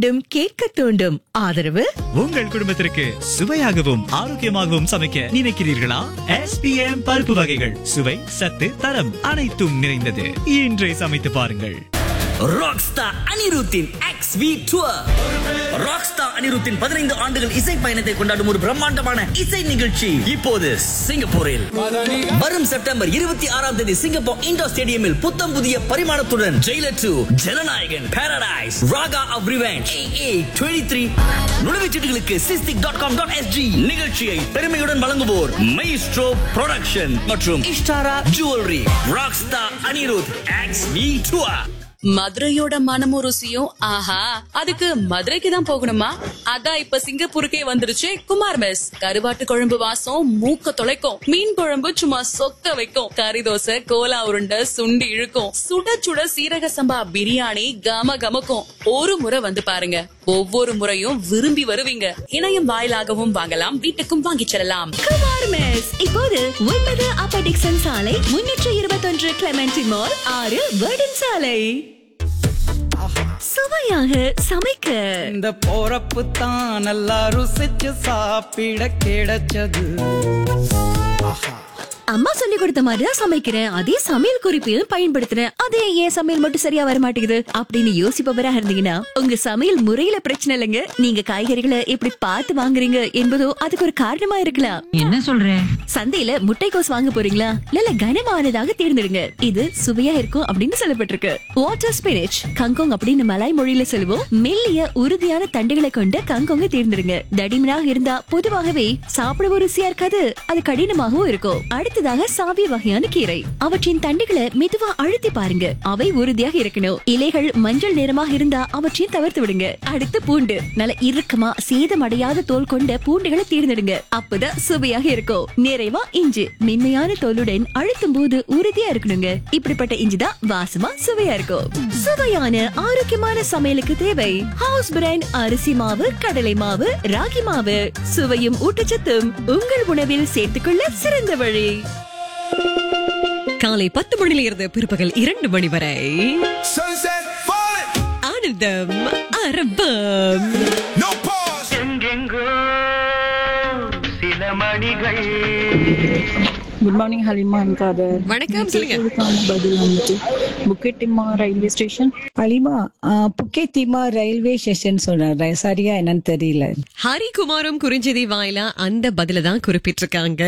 மீண்டும் கேட்க தூண்டும் ஆதரவு உங்கள் குடும்பத்திற்கு சுவையாகவும் ஆரோக்கியமாகவும் சமைக்க நினைக்கிறீர்களா எஸ்பிஎம் பருப்பு வகைகள் சுவை சத்து தரம் அனைத்தும் நிறைந்தது இன்றே சமைத்து பாருங்கள் ராக்ஸ்டார் அனிருத்தின் எக்ஸ் வி டூர் ராக்ஸ்டார் அனிருத்தின் பதினைந்து ஆண்டுகள் இசை பயணத்தை கொண்டாடும் ஒரு பிரம்மாண்டமான இசை நிகழ்ச்சி இப்போது சிங்கப்பூரில் வரும் செப்டம்பர் இருபத்தி ஆறாம் தேதி சிங்கப்பூர் இண்டோர் ஸ்டேடியமில் புத்தம் புதிய பரிமாணத்துடன் Jailer two Jananayagan paradise Raaga of revenge twenty three நுழைவுச்சீட்டுகளுக்கு Sistic dot com dot SG நிகழ்ச்சியை பெருமையுடன் வழங்குவோர் மைஸ்ட்ரோ ப்ரொடக்ஷன் மற்றும் Ishtara jewellery rockstar Anirudh X V tour மதுரையோட மனமும் ருசியும் ஆஹா அதுக்கு மதுரைக்கு தான் போகணுமா அதான் இப்ப சிங்கப்பூருக்கே வந்துருச்சு குமார் மெஸ் கருவாட்டு குழம்பு வாசம் மூக்க தொலைக்கும் மீன் குழம்பு சும்மா சொக்க வைக்கும் கறி தோசை கோலா உருண்டை சுண்டி இழுக்கும் சுட சுட சீரக சம்பா பிரியாணி கம கமக்கும் ஒரு முறை வந்து பாருங்க ஒவ்வொரு முறையும் விரும்பி வருவீங்க இணையம் வாயிலாகவும் வாங்கலாம் வீட்டுக்கும் வாங்கிச் செல்லலாம் குமார் மெஸ் இப்போது ஒன்பது அப்ப டிக்சன் சாலை முன்னூற்று இருபத்தொன்று கிளமெண்டி மால் ஆறு வேர்டன் சாலை சுவையாக சமைக்க இந்த போறப்பு தான் நல்லா ருசிச்சு சாப்பிட கிடைச்சது அம்மா சொல்லி கொடுத்த மாதிரி தான் சமைக்கிறேன் அதே சமையல் குறிப்பையும் பயன்படுத்துறேன் அதே ஏன் சமையல் மட்டும் சரியா வர மாட்டேங்குது அப்படின்னு யோசிப்பவரா இருந்தீங்கன்னா உங்க சமையல் முறையில பிரச்சனை இல்லைங்க நீங்க காய்கறிகளை எப்படி பார்த்து வாங்குறீங்க என்பதோ அதுக்கு ஒரு காரணமா இருக்கலாம் என்ன சொல்ற சந்தையில முட்டைக்கோஸ் வாங்க போறீங்களா நல்ல கனமானதாக தேர்ந்தெடுங்க இது சுவையா இருக்கும் அப்படின்னு சொல்லப்பட்டிருக்கு வாட்டர் ஸ்பினிச் கங்கோங் அப்படின்னு மலாய் மொழியில சொல்லுவோம் மெல்லிய உறுதியான தண்டுகளை கொண்ட கங்கோங்க தேர்ந்தெடுங்க தடிமனாக இருந்தா பொதுவாகவே சாப்பிடவும் ருசியா இருக்காது அது கடினமாகவும் இருக்கும் அடுத்ததாக சாவிய வகையான கீரை அவற்றின் தண்டுகளை மெதுவா அழுத்தி பாருங்க அவை உறுதியாக இருக்கணும் இலைகள் மஞ்சள் நிறமாக இருந்தா அவற்றையும் தவிர்த்து விடுங்க அடுத்து பூண்டு நல்ல இறுக்கமா சேதமடையாத தோல் கொண்ட பூண்டுகளை தேர்ந்தெடுங்க அப்பதான் சுவையாக இருக்கும் நிறைவா இஞ்சி மென்மையான தோலுடன் அழுத்தும் போது உறுதியா இருக்கணுங்க இப்படிப்பட்ட இஞ்சி தான் வாசமா சுவையா இருக்கும் சுவையான ஆரோக்கியமான சமையலுக்கு தேவை ஹவுஸ் பிராண்ட் அரிசி மாவு கடலை மாவு ராகி மாவு சுவையும் ஊட்டச்சத்தும் உங்கள் உணவில் சேர்த்துக்கொள்ள சிறந்த வழி காலை பத்து மணியில இருந்து பிற்பகல் இரண்டு மணி வரை Sunset falling, ஆனந்தம் அரபம் no pause. Good morning Halima and Kader வணக்கம் சொல்லுங்க இதுக்கான பதில் வந்துட்டு Bukit Timah railway station Alima Bukit Timah railway station சொன்னார் சரியா என்னன்னு தெரியல ஹரிகுமாரும் குறிஞ்சதி வாயிலா அந்த பதில தான் குறிப்பிட்டிருக்காங்க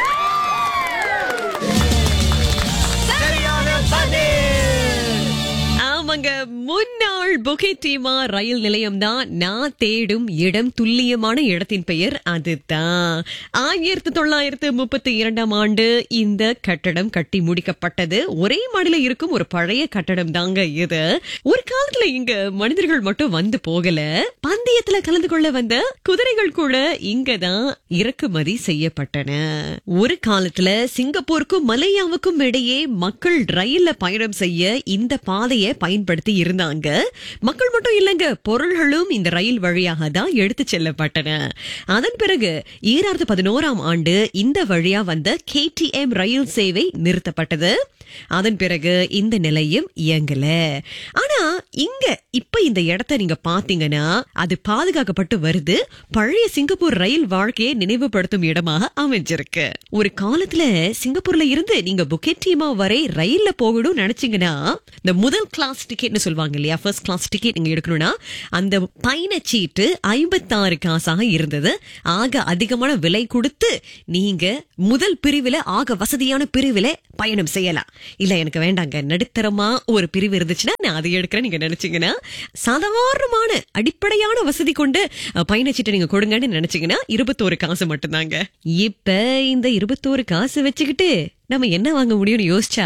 ஆமாங்க முன்னாள் புகேட்டிமா ரயில் நிலையம் தான் நான் தேடும் இடம் துல்லியமான இடத்தின் பெயர் அதுதான் ஆயிரத்தி தொள்ளாயிரத்து முப்பத்தி இரண்டாம் ஆண்டு இந்த கட்டடம் கட்டி முடிக்கப்பட்டது ஒரே மாடியில இருக்கும் ஒரு பழைய கட்டடம் தாங்க இது ஒரு காலத்துல இங்க மனிதர்கள் மட்டும் வந்து போகல பந்தயத்துல கலந்து கொள்ள வந்த குதிரைகள் கூட இங்கதான் இறக்குமதி செய்யப்பட்டன ஒரு காலத்துல சிங்கப்பூருக்கும் மலேயாவுக்கும் இடையே மக்கள் ரயில்ல பயணம் செய்ய இந்த பாதையை பயன்படுத்தி இருந்தாங்க மக்கள் மட்டும் இல்லைங்க பொருள்களும் இந்த ரயில் வழியாக தான் எடுத்து செல்லப்பட்டன அதன் பிறகு ஈராயிரத்து பதினோராம் ஆண்டு இந்த வழியா வந்த கேடிஎம் ரயில் சேவை நிறுத்தப்பட்டது அதன் பிறகு இந்த நிலையம் இயங்கல ஆனா இங்க இப்ப இந்த இடத்த நீங்க பாத்தீங்கன்னா அது பாதுகாக்கப்பட்டு வருது பழைய சிங்கப்பூர் ரயில் வாழ்க்கையை நினைவுபடுத்தும் இடமாக அமைஞ்சிருக்கு ஒரு காலத்துல சிங்கப்பூர்ல இருந்து நீங்க புக்கெட்டிமா வரை ரயில்ல போகணும்னு நினைச்சீங்கன்னா இந்த முதல் கிளாஸ் டிக்கெட்னு சொல்லுவாங்க இல்லையா ஃபர்ஸ்ட் கிளாஸ் டிக்கெட் நீங்க எடுக்கணும்னா அந்த பயணச்சீட்டு ஐம்பத்தாறு காசாக இருந்தது ஆக அதிகமான விலை கொடுத்து நீங்க முதல் பிரிவுல ஆக வசதியான பிரிவுல பயணம் செய்யலாம் இல்ல எனக்கு வேண்டாங்க நடுத்தரமா ஒரு பிரிவு இருந்துச்சுன்னா நான் அதை எடுக்கிறேன் நீங்க நினைச்சீங்கன்னா சாதாரணமான அடிப்படையான வசதி கொண்டு அஹ், பயணச்சீட்டை நீங்க கொடுங்கன்னு நினைச்சீங்கன்னா இருபத்தோரு காசு மட்டும்தாங்க இப்ப இந்த இருபத்தோரு காசு வச்சுக்கிட்டு நம்ம என்ன வாங்க முடியும்னு யோசிச்சா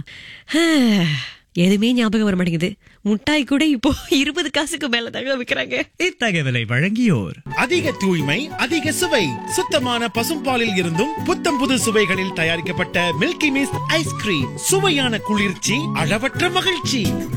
எதுவுமே ஞாபகம் வர மாட்டேங்குது முட்டாய் கூட இப்போ இருபது காசுக்கு மேல தாங்க விக்கிறாங்க இத்தகவலை வழங்கியோர் அதிக தூய்மை அதிக சுவை சுத்தமான பசும்பாலில் இருந்தும் புத்தம் புது சுவைகளில் தயாரிக்கப்பட்ட மில்கி மிஸ்ட் ஐஸ்கிரீம் சுவையான குளிர்ச்சி அளவற்ற மகிழ்ச்சி